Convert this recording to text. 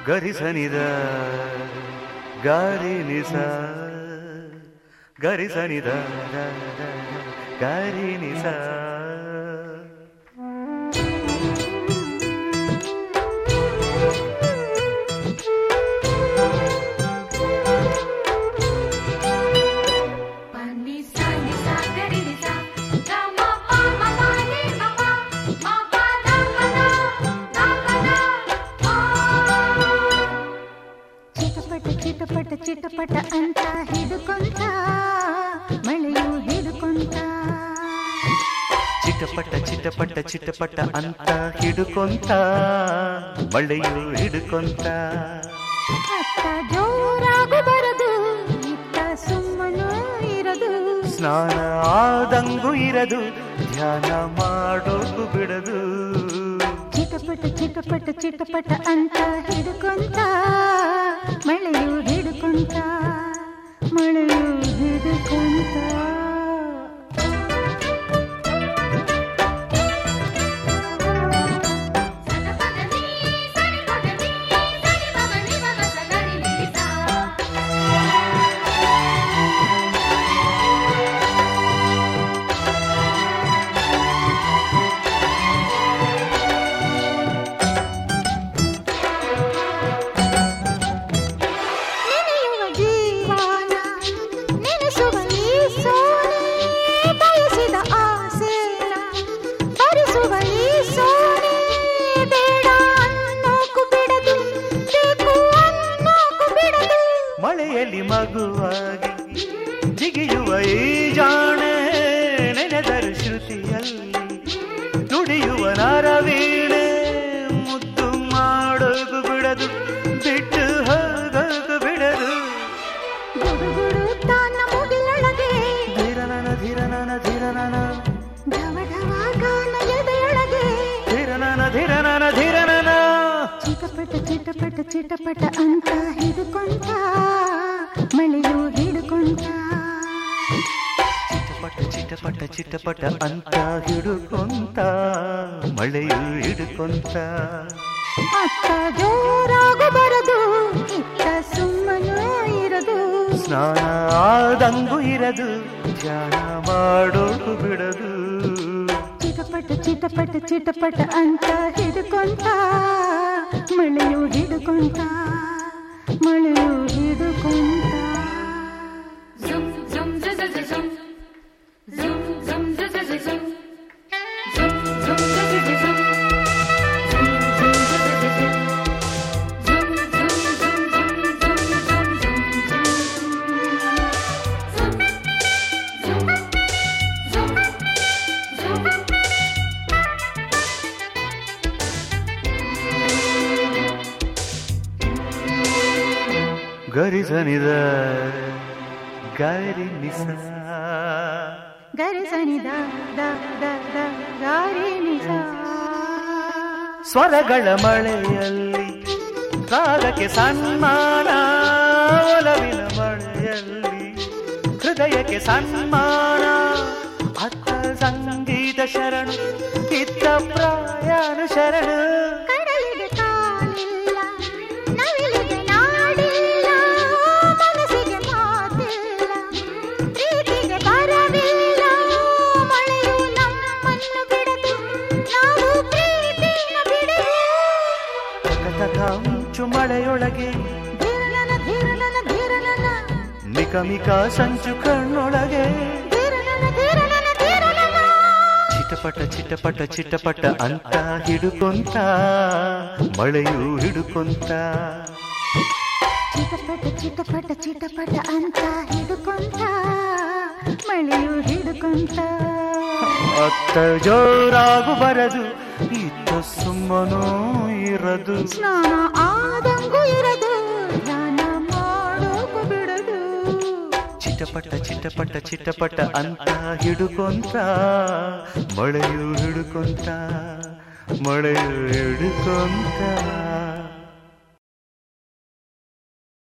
ಗರಿಸನಿದ ಗಾರಿ ನಿಸ ಗರಿಸನಿದ ಗಾರಿ ನಿಸ Panisa nisa garinisa, gama pa ma pa ni ma pa, ma pa da pa da, da pa da, pa. ಚಿಟಪಟ ಚಿಟಪಟ ಚಿಟಪಟ ಅಂತ ಹಿಡ್ಕೊಂತ ಮಳೆಯು ಹಿಡ್ಕೊಂತ ಚಿಟಪಟ ಚಿಟಪಟ ಚಿಟಪಟ ಅಂತ ಹಿಡುಕೊಂತ ಮಳೆಯು ಹಿಡುಕೊಂತ ಅತ್ತ ಜೋರಾಗು ಬರದು ಇತ್ತ ಸುಮ್ಮನು ಇರದು ಸ್ನಾನ ಆದಂಗೂ ಇರದು ಧ್ಯಾನ ಮಾಡೋದು ಬಿಡದು ಚಿಟಪಟ ಚಿಟಪಟ ಚಿಟಪಟ ಅಂತ ಹಿಡ್ಕೊಂತ ಮಳೆಯು ಹಿಡ್ಕೊಂತ ಮಳೆಯು ಹಿಡ್ಕೊಂತ Sana pa da ni, sani pa da ni, sani pa ma ni ma ma sa ga ri ni ri sa. ನೆನೆಯುವ ಜೀವನ ನೆನೆಸುವ ಈ ಸೋನೆ ಬಯಸಿದ ಆಸೆನ ಭರಿಸುವ ಈ ಸೋನೆ ಬೇಡ ಅನ್ನೋಕು ಬಿಡದು ಬೇಕು ಅನ್ನೋಕು ಬಿಡದು ಮಳೆಯಲ್ಲಿ ಮಗುವಾಗಿ ಜಿಗಿಯುವ ಈ ಜಾಣೆ ನೆನೆದರು ಶ್ರುತಿಯಲ್ಲಿ ನುಡಿಯುವ ನರವೀಣೆ ಮುದ್ದು ಮಾಡೋದು ಬಿಡದು ಬಿಟ್ಟು ಹೋಗೋದು ಬಿಡದು ಗುಡುಗುಡು ತಾನ ಮುಗಿಲೊಳಗೆ ಧಿರನನ ಧಿರನನ ಧಿರನನ ಢವ ಢವ ಗಾನ ಎದೆಯೊಳಗೆ ಧಿರನನ ಧಿರನನ ಧಿರನನ ಚಿಟಪಟ ಚಿಟಪಟ ಚಿಟಪಟ ಅಂತ ಹಿಡ್ಕೊಂತ ಮಳೆಯು ಹಿಡ್ಕೊಂತ ಚಿಟಪಟ ಚಿಟಪಟ ಚಿಟಪಟ ಅಂತ ಹಿಡುಕೊಂತ ಮಳೆಯು ಹಿಡುಕೊಂತ ಅತ್ತ ಜೋರಾಗು ಬರದು ಇತ್ತ ಸುಮ್ಮನು ಇರದು ಸ್ನಾನ ಆದಂಗೂ ಇರದು ಧ್ಯಾನ ಮಾಡೋದು ಬಿಡದು ಚಿಟಪಟ ಚಿಟಪಟ ಚಿಟಪಟ ಅಂತ ಹಿಡ್ಕೊಂತ ಮಳೆಯು ಹಿಡ್ಕೊಂತ ಮಳೆಯು ಹಿಡ್ಕೊಂತ Zum zum zu zu zu zum. Zum zum zu zu zu zum. Zum zum zu zu zu zum. Zum zum zu zu zu zum. Zum zum zum zum zum zum zum. Zum zum zum zum. ಗರಿಸನಿದ ಗಾರಿ ನಿಸ ಗರಿ ಸನಿ ದ ದ ದ ದ ಗಾರಿ ನಿಸ ಸ್ವರಗಳ ಮಳೆಯಲ್ಲಿ ರಾಗಕ್ಕೆ ಸನ್ಮಾನ ಒಲವಿನ ಮಳೆಯಲ್ಲಿ ಹೃದಯಕ್ಕೆ ಸನ್ಮಾನ ಅತ್ತ ಸಂಗೀತ ಶರಣು ಇತ್ತ ಪ್ರಾಯಾನು ಶರಣು ಕಡಲಿಗೆ ಕಾಲಿಲ್ಲ ನವಿಲಿಗೆ ನಾಡಿಲ್ಲ ಮನಸ್ಸಿಗೆ ಮಾತಿಲ್ಲ ಪ್ರೀತಿಗೆ ಬರವಿಲ್ಲ ಮಳೆಯು ನಮ್ಮನ್ನು ಬಿಡದು ನಾವು ಪ್ರೀತಿನ ಬಿಡದು ತಕ ಮುಂಚು ಮಳೆಯೊಳಗೆ ಧೀರನನ ಧೀರನನ ಧೀರನನ ಮಿಕ ಮಿಕ ಸಂಚು ಕಣ್ಣೊಳಗೆ ಧೀರನನ ಧೀರನನ ಧೀರನನ ಚಿಟಪಟ ಚಿಟಪಟ ಚಿಟಪಟ ಅಂತ ಹಿಡುಕೊಂತ ಮಳೆಯು ಹಿಡುಕೊಂತ ಚಿಟಪಟ ಚಿಟಪಟ ಚಿಟಪಟ ಅಂತ ಹಿಡ್ಕೊಂತ ಮಳೆಯು ಹಿಡ್ಕೊಂತ ಅತ್ತ ಜೋರಾಗು ಬರದು ಇತ್ತ ಸುಮ್ಮನೂ ಇರದು ಸ್ನಾನ ಆದಂಗೂ ಇರದು ಧ್ಯಾನ ಮಾಡೋಕು ಬಿಡದು ಚಿಟಪಟ ಚಿಟಪಟ ಚಿಟಪಟ ಅಂತ ಹಿಡುಕೊಂತ ಮಳೆಯು ಹಿಡುಕೊಂತ ಮಳೆಯು ಹಿಡುಕೊಂತ